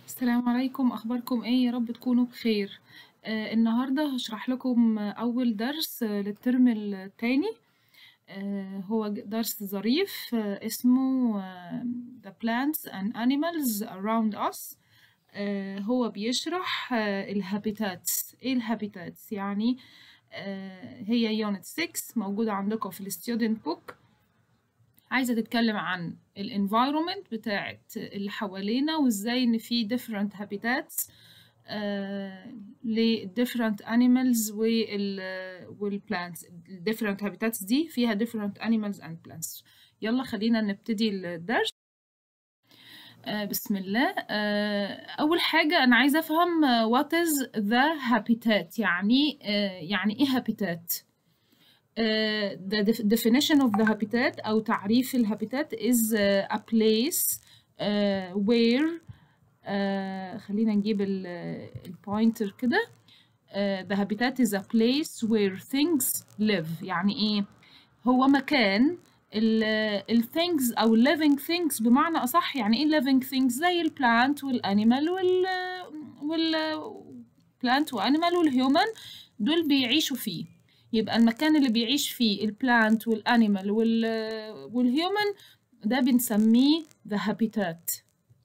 السلام عليكم أخباركم إيه يا رب تكونوا بخير آه النهاردة هشرح لكم أول درس آه، للترم التاني آه هو ج- درس ظريف آه اسمه آه The Plants and Animals Around Us آه هو بيشرح آه الهابيتاتس إيه الهابيتاتس يعني آه هي يونت 6 موجودة عندكم في الستودنت بوك عايزة تتكلم عن ال environment بتاعت اللي حوالينا وازاي ان في different habitats آه ل different animals وال وال plants ال different habitats دي فيها different animals and plants يلا خلينا نبتدي الدرس آه بسم الله آه أول حاجة أنا عايزة أفهم آه، what is the habitat يعني آه يعني إيه habitat Uh, the def- definition of the habitat أو تعريف الهابيتات is uh, a place uh, where uh, خلينا نجيب البوينتر كده uh, the habitat is a place where things live يعني إيه هو مكان ال ال things أو living things بمعنى أصح يعني إيه living things زي ال plant وال animal وال وال plant وanimal والهيومن دول بيعيشوا فيه يبقى المكان اللي بيعيش فيه البلانت والانيمال وال والهيومن ده بنسميه the habitat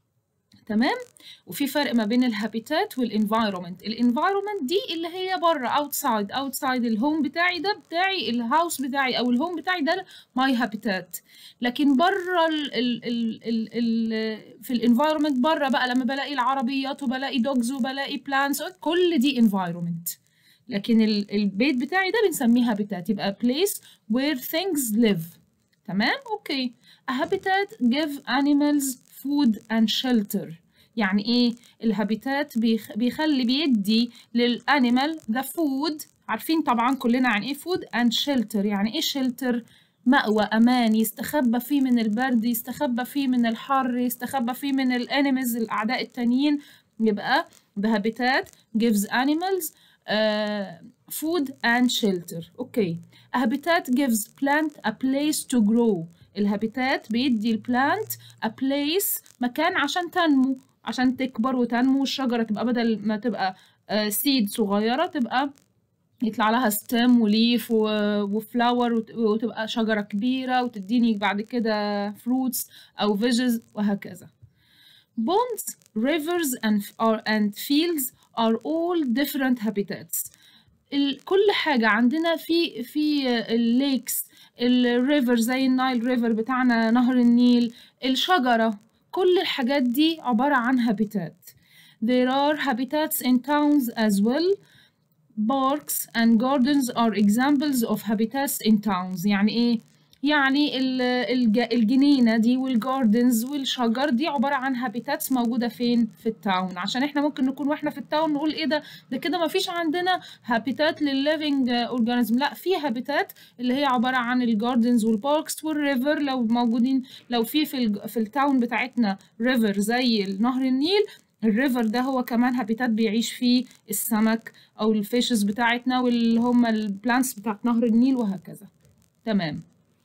تمام وفي فرق ما بين الهابيتات والانفايرومنت الانفايرومنت دي اللي هي بره اوتسايد اوتسايد الهوم بتاعي ده بتاعي الهاوس بتاعي او الهوم بتاعي ده ماي هابيتات لكن بره ال ال ال ال ال في الانفايرومنت بره بقى لما بلاقي العربيات وبلاقي دوجز وبلاقي بلانتس كل دي انفايرومنت لكن ال- البيت بتاعي ده بنسميه هابيتات يبقى place where things live تمام اوكي a habitat give animals food and shelter يعني ايه الهابيتات بيخ... بيخلي بيدي للانيمال the food عارفين طبعا كلنا عن ايه food and shelter يعني ايه shelter مأوى أمان يستخبى فيه من البرد يستخبى فيه من الحر يستخبى فيه من الانيمز الأعداء التانيين يبقى the habitat gives animals uh, food and shelter اوكي a habitat gives plant a place to grow الهابيتات بيدي البلانت a place مكان عشان تنمو عشان تكبر وتنمو الشجرة تبقى بدل ما تبقى سيد صغيرة تبقى يطلع لها ستيم وليف وفلاور وتبقى شجرة كبيرة وتديني بعد كده fruits أو veggies وهكذا Ponds, rivers and, are, and fields are all different habitats. ال- كل حاجة عندنا في في الليكس الريفر زي النايل ريفر بتاعنا نهر النيل الشجرة كل الحاجات دي عبارة عن هابيتات There are habitats in towns as well Parks and gardens are examples of habitats in towns يعني ايه؟ يعني ال- الج- الجنينة دي والجاردنز والشجر دي عبارة عن هابيتاتس موجودة فين؟ في التاون عشان احنا ممكن نكون واحنا في التاون نقول ايه ده ده كده ما فيش عندنا هابيتات للليفينج اورجانيزم لا في هابيتات اللي هي عبارة عن الجاردنز والباركس والريفر لو موجودين لو في في, الج- في التاون بتاعتنا ريفر زي نهر النيل الريفر ده هو كمان هابيتات بيعيش فيه السمك او الفيشز بتاعتنا واللي هم البلانتس بتاعت نهر النيل وهكذا تمام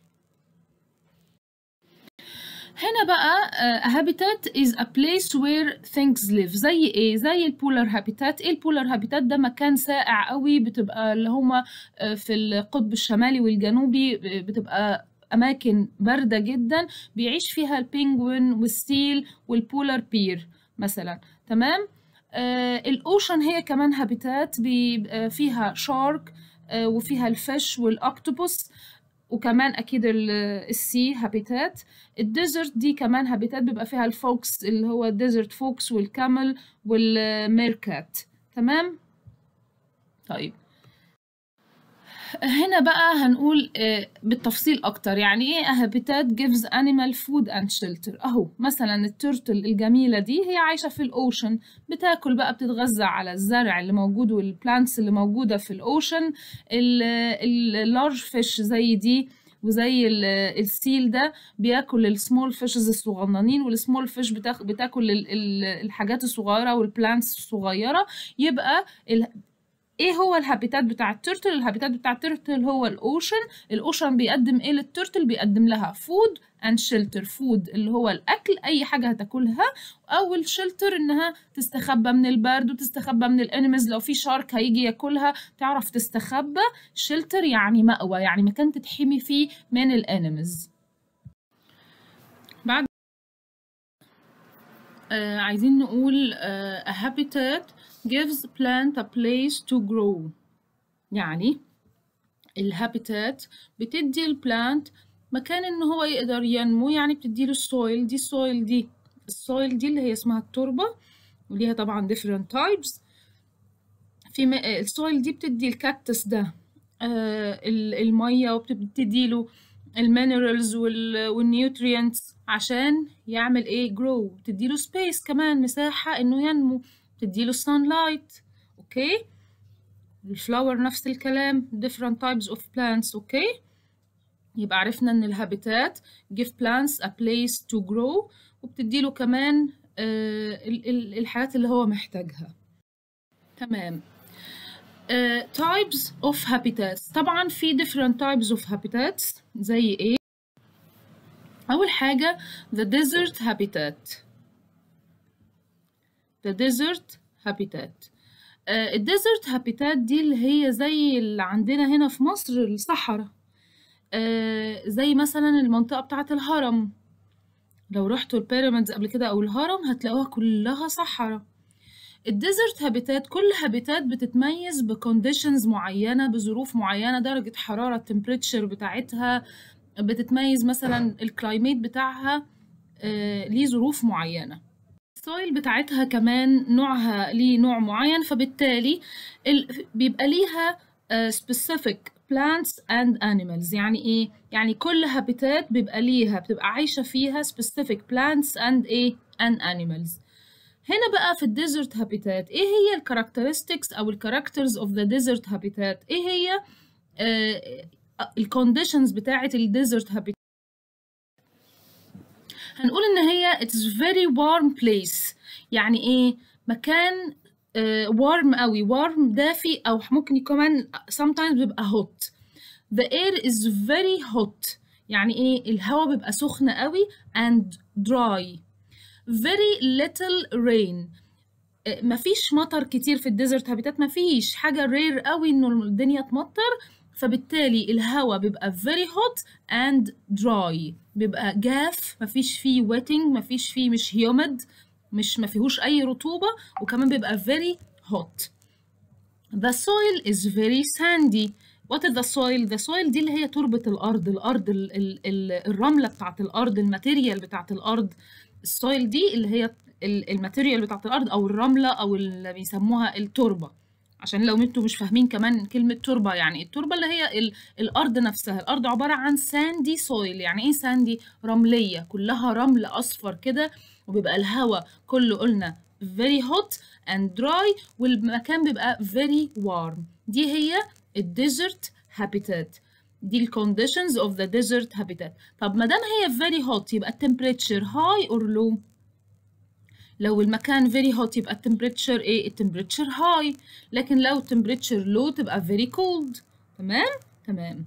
هنا بقى uh, a habitat is a place where things live زي ايه زي البولار هابيتات ايه البولار هابيتات ده مكان ساقع قوي بتبقى اللي هما uh, في القطب الشمالي والجنوبي ب- بتبقى اماكن باردة جدا بيعيش فيها البينجوين والسيل والبولار بير مثلا تمام آه الاوشن هي كمان هابيتات بيبقى فيها شارك آه وفيها الفيش والاكتوبوس وكمان اكيد ال- السي هابيتات الديزرت دي كمان هابيتات بيبقى فيها الفوكس اللي هو الديزرت فوكس والكامل والميركات تمام طيب هنا بقى هنقول آه، بالتفصيل أكتر يعني إيه a habitat gives animal food and shelter أهو مثلا التورتل الجميلة دي هي عايشة في الأوشن بتاكل بقى بتتغذى على الزرع اللي موجود والبلانتس اللي موجودة في الأوشن اللارج فيش زي دي وزي ال- السيل ده بياكل السمول فيشز الصغننين والسمول فيش بتاكل ال- ال- الحاجات الصغيرة والبلانتس الصغيرة يبقى ال- ايه هو الهابيتات بتاع التورتل الهابيتات بتاع التورتل هو الاوشن الاوشن بيقدم ايه للتورتل بيقدم لها فود اند شيلتر فود اللي هو الاكل اي حاجه هتاكلها او الشلتر انها تستخبى من البرد وتستخبى من الانيمز لو في شارك هيجي ياكلها تعرف تستخبى شلتر يعني مأوى يعني مكان تتحمي فيه من الانيمز بعد آه عايزين نقول آه a habitat gives plant a place to grow يعني الهابيتات بتدي البلانت مكان ان هو يقدر ينمو يعني بتديله السويل دي السويل دي السويل دي اللي هي اسمها التربة وليها طبعا different types في م... السويل دي بتدي الكاكتس ده آه المية وبتديله المينرالز والنيوترينتس عشان يعمل ايه grow بتديله سبيس كمان مساحة انه ينمو بتديله sunlight اوكي الفلاور نفس الكلام different types of plants اوكي يبقى عرفنا ان الهابيتات give plants a place to grow وبتديله كمان آه الحاجات اللي هو محتاجها تمام Uh, types of habitats طبعا في different types of habitats زي ايه أول حاجة the desert habitat the desert habitat uh, الديزرت هابيتات دي اللي هي زي اللي عندنا هنا في مصر الصحراء uh, زي مثلا المنطقة بتاعة الهرم لو رحتوا البيراميدز قبل كده أو الهرم هتلاقوها كلها صحراء الديزرت هابيتات كل هابيتات بتتميز بكونديشنز معينة بظروف معينة درجة حرارة التمبريتشر بتاعتها بتتميز مثلا الكلايميت بتاعها آه ليه ظروف معينة السويل بتاعتها كمان نوعها ليه نوع معين فبالتالي بيبقى ليها آه specific plants and animals يعني ايه؟ يعني كل هابيتات بيبقى ليها بتبقى عايشة فيها specific plants and ايه؟ and animals هنا بقى في الديزرت هابيتات ايه هي الكاركترستكس او الكاركترز اوف ذا ديزرت هابيتات ايه هي الكونديشنز بتاعه الديزرت هابيتات هنقول ان هي it's very warm place يعني ايه مكان وارم uh, قوي وارم دافي او ممكن كمان sometimes بيبقى hot the air is very hot يعني ايه الهواء بيبقى سخن قوي and dry very little rain مفيش مطر كتير في الديزرت هابيتات مفيش حاجة رير قوي انه الدنيا تمطر فبالتالي الهواء بيبقى very hot and dry بيبقى جاف مفيش فيه wetting مفيش فيه مش humid مش مفيهوش اي رطوبة وكمان بيبقى very hot the soil is very sandy what is the soil the soil دي اللي هي تربة الأرض الأرض ال ال ال الرملة بتاعت الأرض الماتيريال بتاعت الأرض السويل دي اللي هي الماتيريال بتاعت الارض او الرمله او اللي بيسموها التربه عشان لو انتوا مش فاهمين كمان كلمه تربه يعني التربه اللي هي ال... الارض نفسها الارض عباره عن ساندي سويل يعني ايه ساندي رمليه كلها رمل اصفر كده وبيبقى الهواء كله قلنا very hot and dry والمكان بيبقى very warm دي هي الديزرت هابيتات دي ال conditions of the desert habitat طب ما دام هي very hot يبقى temperature high or low لو المكان very hot يبقى temperature ايه temperature high لكن لو temperature low تبقى very cold تمام تمام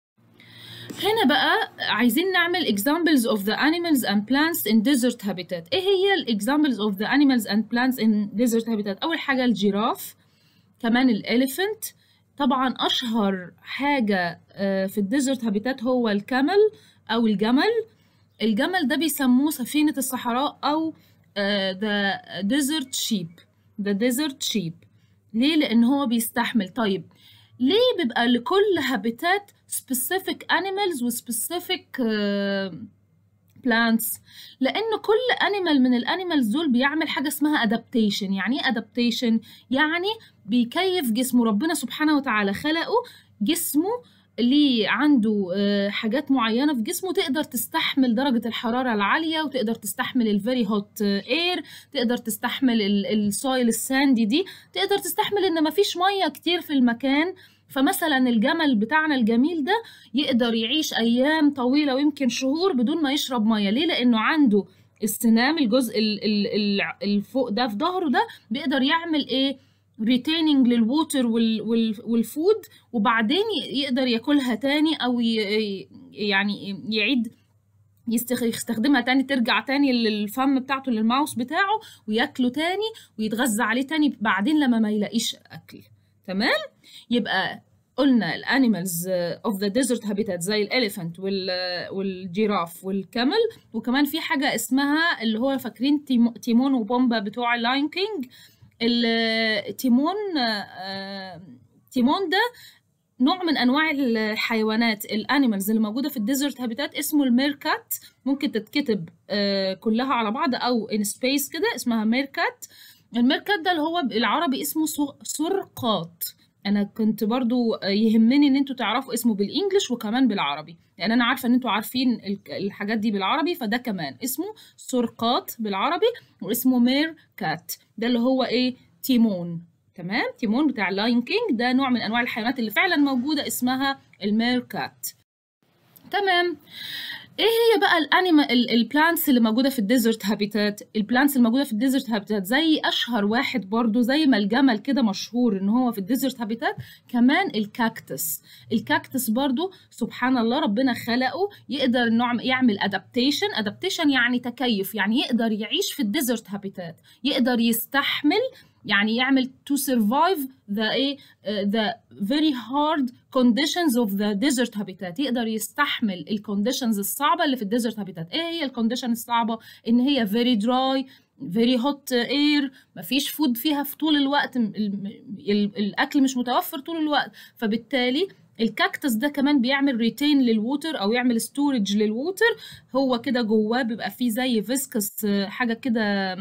هنا بقى عايزين نعمل examples of the animals and plants in desert habitat ايه هي ال examples of the animals and plants in desert habitat اول حاجه الجيراف كمان الاليفنت طبعا اشهر حاجه في الديزرت هابيتات هو الكامل او الجمل الجمل ده بيسموه سفينه الصحراء او ذا ديزرت شيب ذا ديزرت شيب ليه لان هو بيستحمل طيب ليه بيبقى لكل هابيتات specific animals و specific uh, plants لان كل انيمال من الانيمالز دول بيعمل حاجه اسمها ادابتيشن يعني ايه ادابتيشن يعني بيكيف جسمه ربنا سبحانه وتعالى خلقه جسمه ليه عنده حاجات معينه في جسمه تقدر تستحمل درجه الحراره العاليه وتقدر تستحمل الفيري هوت اير تقدر تستحمل السويل الساندي دي تقدر تستحمل ان مفيش ميه كتير في المكان فمثلا الجمل بتاعنا الجميل ده يقدر يعيش ايام طويله ويمكن شهور بدون ما يشرب ميه ليه لانه عنده السنام الجزء الفوق ده في ظهره ده بيقدر يعمل ايه retaining للووتر وال وال والفود وبعدين يقدر ياكلها تاني او ي- يعني يعيد يستخ- يستخدمها تاني ترجع تاني للفم بتاعته للماوس بتاعه وياكله تاني ويتغذى عليه تاني بعدين لما ما يلاقيش اكل تمام يبقى قلنا الانيمالز اوف ذا ديزرت هابيتات زي الاليفانت والجيراف والكامل وكمان في حاجه اسمها اللي هو فاكرين تيمو- تيمون وبومبا بتوع اللاين كينج التيمون آه، تيمون ده نوع من انواع الحيوانات الانيمالز اللي موجوده في الديزرت هابيتات اسمه الميركات ممكن تتكتب آه، كلها على بعض او ان سبيس كده اسمها ميركات الميركات ده اللي هو بالعربي اسمه سو- سرقات انا كنت برضو يهمني ان انتوا تعرفوا اسمه بالانجلش وكمان بالعربي لان انا عارفه ان انتوا عارفين ال- الحاجات دي بالعربي فده كمان اسمه سرقات بالعربي واسمه مير كات ده اللي هو ايه تيمون تمام تيمون بتاع اللاين كينج ده نوع من انواع الحيوانات اللي فعلا موجوده اسمها المير كات تمام ايه هي بقى الانيما البلانتس اللي موجوده في الديزرت هابيتات البلانتس اللي موجوده في الديزرت هابيتات زي اشهر واحد برضو زي ما الجمل كده مشهور ان هو في الديزرت هابيتات كمان الكاكتس الكاكتس برضو سبحان الله ربنا خلقه يقدر انه يعمل ادابتيشن ادابتيشن يعني تكيف يعني يقدر يعيش في الديزرت هابيتات يقدر يستحمل يعني يعمل to survive the ايه uh, the very hard conditions of the desert habitat يقدر يستحمل الكونديشنز الصعبة اللي في الديزرت هابيتات ايه هي الكونديشن الصعبة ان هي very dry very hot air مفيش فود فيها في طول الوقت ال- ال- الاكل مش متوفر طول الوقت فبالتالي الكاكتس ده كمان بيعمل ريتين للووتر او يعمل ستورج للووتر هو كده جواه بيبقى فيه زي فيسكس حاجه كده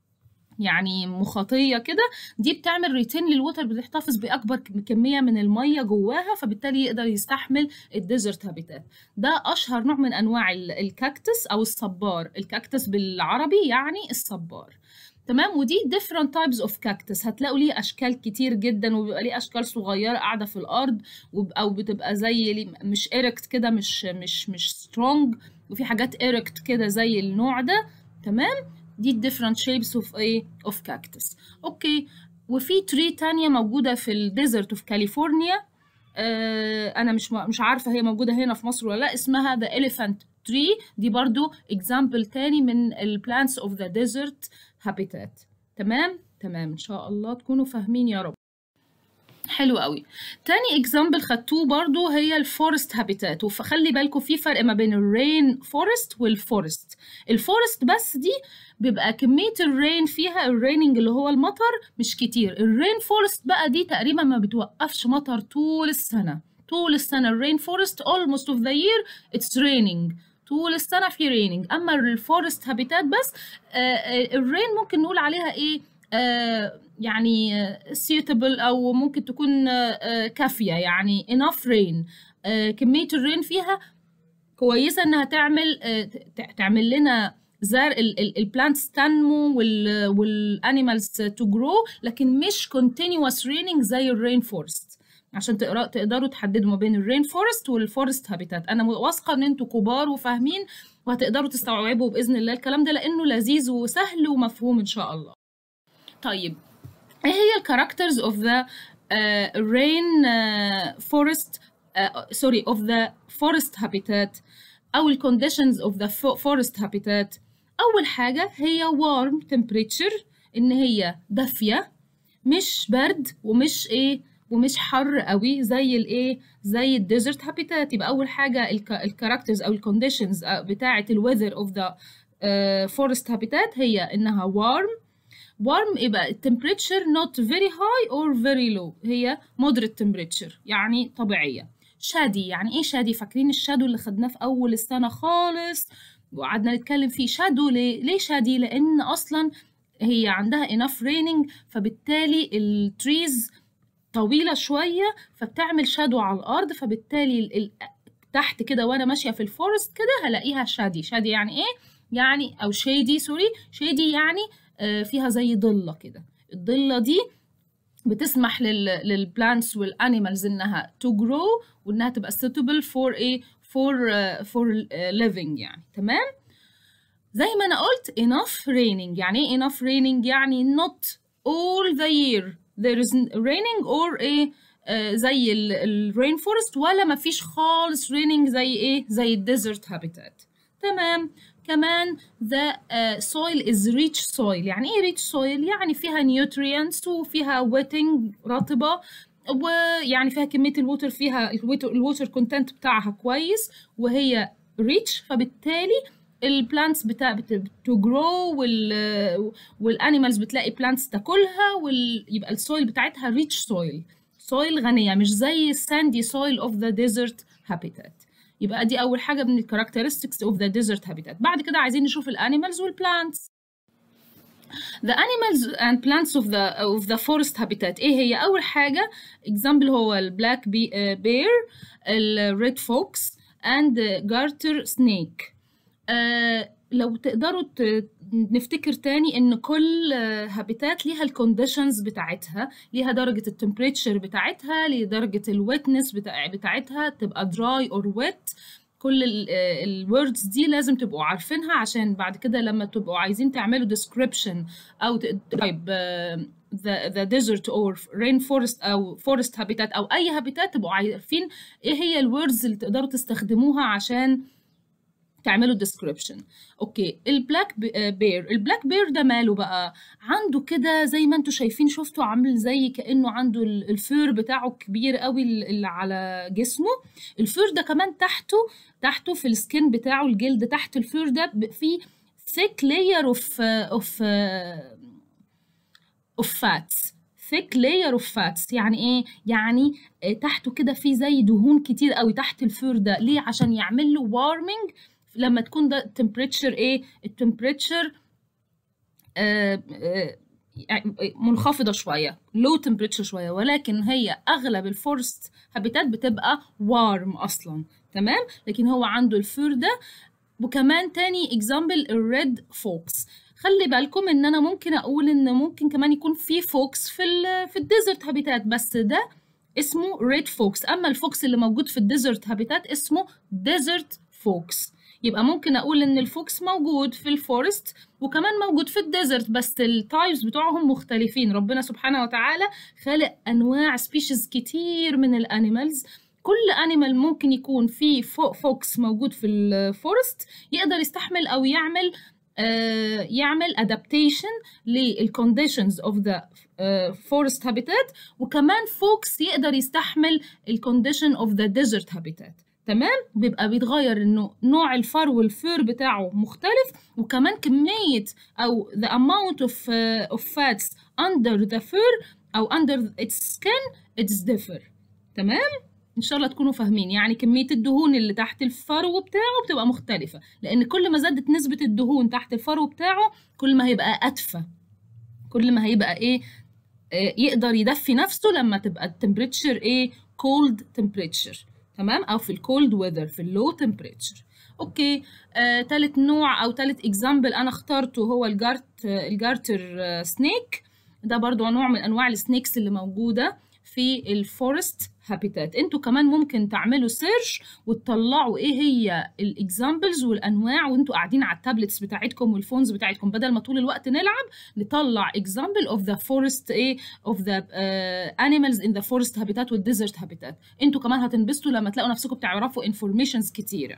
يعني مخاطيه كده دي بتعمل ريتين للوتر بتحتفظ باكبر كم- كميه من الميه جواها فبالتالي يقدر يستحمل الديزرت هابيتات ده اشهر نوع من انواع ال- الكاكتس او الصبار الكاكتس بالعربي يعني الصبار تمام ودي different types of cactus هتلاقوا ليه اشكال كتير جدا وبيبقى ليه اشكال صغيره قاعده في الارض وب- او بتبقى زي ليه- مش erect كده مش مش مش strong وفي حاجات erect كده زي النوع ده تمام دي different shapes of ايه of cactus اوكي وفي تري تانية موجودة في الديزرت اوف كاليفورنيا آه انا مش مش عارفة هي موجودة هنا في مصر ولا لا اسمها the elephant tree دي برضو example تاني من ال plants of the desert habitat تمام تمام ان شاء الله تكونوا فاهمين يا رب حلو قوي تاني اكزامبل خدتوه برضو هي الفورست هابيتات وخلي بالكم في فرق ما بين الرين فورست والفورست الفورست بس دي بيبقى كمية الرين فيها الريننج اللي هو المطر مش كتير الرين فورست بقى دي تقريبا ما بتوقفش مطر طول السنة طول السنة الرين فورست almost of the year it's raining طول السنة في ريننج أما الفورست هابيتات بس آه، آه، الرين ممكن نقول عليها إيه آه، يعني suitable أو ممكن تكون آه، آه، كافية يعني enough rain آه، كمية الرين فيها كويسة إنها تعمل آه، ت- تعمل لنا زرع البلانتس تنمو والانيمالز تو جرو لكن مش continuous raining زي الرين فورست عشان تقرا تقدروا تحددوا ما بين الرين فورست والفورست هابيتات انا واثقه ان انتوا كبار وفاهمين وهتقدروا تستوعبوا باذن الله الكلام ده لانه لذيذ وسهل ومفهوم ان شاء الله طيب ايه هي الكاركترز اوف ذا رين فورست سوري اوف ذا فورست هابيتات او الكونديشنز اوف ذا فورست هابيتات اول حاجه هي warm temperature ان هي دافيه مش برد ومش ايه ومش حر قوي زي الايه زي الديزرت هابيتات يبقى اول حاجه الكاركترز او الكونديشنز بتاعه الويذر اوف ذا فورست هابيتات هي انها warm warm يبقى temperature not very high or very low هي moderate temperature يعني طبيعية شادي يعني ايه شادي فاكرين الشادو اللي خدناه في اول السنة خالص وقعدنا نتكلم فيه شادو ليه ليه شادي لان اصلا هي عندها enough raining فبالتالي التريز طويلة شوية فبتعمل شادو على الأرض فبالتالي ال- ال- تحت كده وأنا ماشية في الفورست كده هلاقيها شادي شادي يعني إيه؟ يعني أو شيدي سوري شيدي يعني آه، فيها زي ضلة كده الضلة دي بتسمح لل للبلانتس والانيمالز انها to grow وانها تبقى suitable for ايه for uh, for uh, living يعني تمام زي ما انا قلت enough raining يعني ايه enough raining يعني not all the year there is raining or ايه آه زي الرين فورست ولا ما فيش خالص raining زي ايه زي الديزرت هابيتات تمام كمان the uh, soil is rich soil يعني ايه rich soil يعني فيها nutrients وفيها wetting رطبة ويعني فيها كمية الووتر فيها الووتر كونتنت بتاعها كويس وهي rich فبالتالي البلانتس بتاع تو جرو وال والانيمالز بتلاقي بلانتس تاكلها ويبقى السويل بتاعتها ريتش سويل سويل غنيه مش زي الساندي سويل اوف ذا ديزرت هابيتات يبقى دي اول حاجه من الكاركترستكس اوف ذا ديزرت هابيتات بعد كده عايزين نشوف الانيمالز والبلانتس The animals and plants of the of the forest habitat ايه هي اول حاجه example هو البلاك bear الريد فوكس and garter snake آه لو تقدروا نفتكر تاني ان كل هابيتات ليها الكونديشنز بتاعتها ليها درجه التمبريتشر بتاعتها ليها درجه الويتنس بتاع بتاعتها تبقى دراي اور ويت كل الوردز دي لازم تبقوا عارفينها عشان بعد كده لما تبقوا عايزين تعملوا description او طيب the, the desert or rainforest او forest habitat او اي هابيتات تبقوا عارفين ايه هي الوردز اللي تقدروا تستخدموها عشان تعملوا description اوكي البلاك بير البلاك بير ده ماله بقى عنده كده زي ما انتم شايفين شفتوا عامل زي كانه عنده الفير بتاعه كبير قوي اللي على جسمه الفير ده كمان تحته تحته في السكين بتاعه الجلد تحت الفير ده في thick layer of of of fats thick layer of fats يعني ايه يعني تحته كده في زي دهون كتير قوي تحت الفير ده ليه عشان يعمل له warming لما تكون ده التمبريتشر ايه التمبريتشر آه آه منخفضة شوية لو تمبريتشر شوية ولكن هي أغلب الفورست هابيتات بتبقى وارم أصلا تمام لكن هو عنده الفور ده وكمان تاني اكزامبل الريد فوكس خلي بالكم ان انا ممكن اقول ان ممكن كمان يكون في فوكس في ال في الديزرت هابيتات بس ده اسمه ريد فوكس اما الفوكس اللي موجود في الديزرت هابيتات اسمه ديزرت فوكس يبقى ممكن اقول ان الفوكس موجود في الفورست وكمان موجود في الديزرت بس التايبس بتوعهم مختلفين ربنا سبحانه وتعالى خالق انواع سبيشيز كتير من الانيمالز كل انيمال ممكن يكون فيه فوكس موجود في الفورست يقدر يستحمل او يعمل آه يعمل adaptation للconditions of the uh, forest habitat وكمان فوكس يقدر يستحمل الcondition of the desert habitat تمام بيبقى بيتغير انه نوع الفرو الفير بتاعه مختلف وكمان كمية او the amount of, uh, of fats under the fur او under its skin it's differ تمام ان شاء الله تكونوا فاهمين يعني كمية الدهون اللي تحت الفرو بتاعه بتبقى مختلفة لان كل ما زادت نسبة الدهون تحت الفرو بتاعه كل ما هيبقى ادفى كل ما هيبقى ايه آه يقدر يدفي نفسه لما تبقى التمبريتشر ايه cold temperature تمام او في الكولد ويذر في اللو تمبريتشر اوكي آه، تالت نوع او تالت اكزامبل انا اخترته هو الجارت الجارتر آه، سنيك ده برضو نوع من انواع السنيكس اللي موجوده في الفورست هابيتات انتوا كمان ممكن تعملوا سيرش وتطلعوا ايه هي الاكزامبلز والانواع وانتوا قاعدين على التابلتس بتاعتكم والفونز بتاعتكم بدل ما طول الوقت نلعب نطلع اكزامبل اوف ذا فورست ايه اوف ذا انيمالز ان ذا فورست هابيتات والديزرت هابيتات انتوا كمان هتنبسطوا لما تلاقوا نفسكم بتعرفوا انفورميشنز كتيره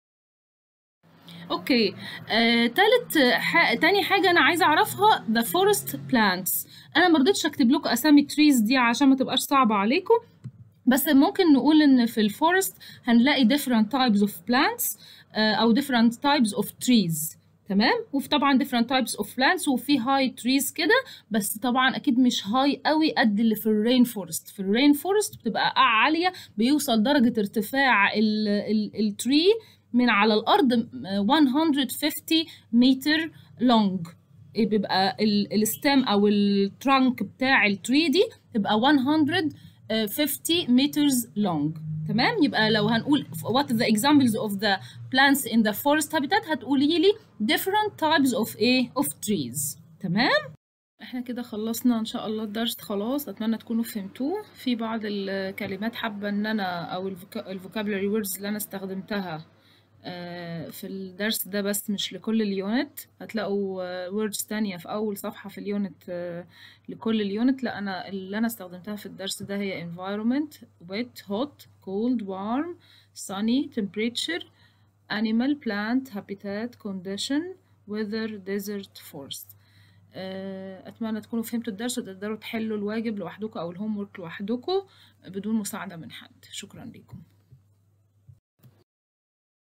اوكي آه، تالت ح... تاني حاجه انا عايزه اعرفها the forest plants انا ما رضيتش اكتب لكم اسامي تريز دي عشان ما تبقاش صعبه عليكم بس ممكن نقول ان في الفورست هنلاقي different types of plants آه، او different types of trees تمام وفي طبعا different types of plants وفي high trees كده بس طبعا اكيد مش هاي قوي قد اللي في الرين فورست في الرين فورست بتبقى عاليه بيوصل درجه ارتفاع التري من على الارض 150 متر لونج بيبقى الستام او الترانك بتاع التري دي تبقى 150 مترز لونج تمام يبقى لو هنقول what are the examples of the plants in the forest habitat هتقولي لي different types of ايه of trees تمام احنا كده خلصنا ان شاء الله الدرس خلاص اتمنى تكونوا فهمتوه في بعض الكلمات حابه ان انا او الفوكابلري ووردز اللي انا استخدمتها آآ في الدرس ده بس مش لكل الunit هتلاقوا words تانية في أول صفحة في الunit لكل الunit لأ أنا اللي أنا استخدمتها في الدرس ده هي environment wet hot cold warm sunny temperature animal plant habitat condition weather desert forest آآ أتمنى تكونوا فهمتوا الدرس وتقدروا تحلوا الواجب لوحدكم أو الhomework لوحدكم بدون مساعدة من حد، شكرًا ليكم.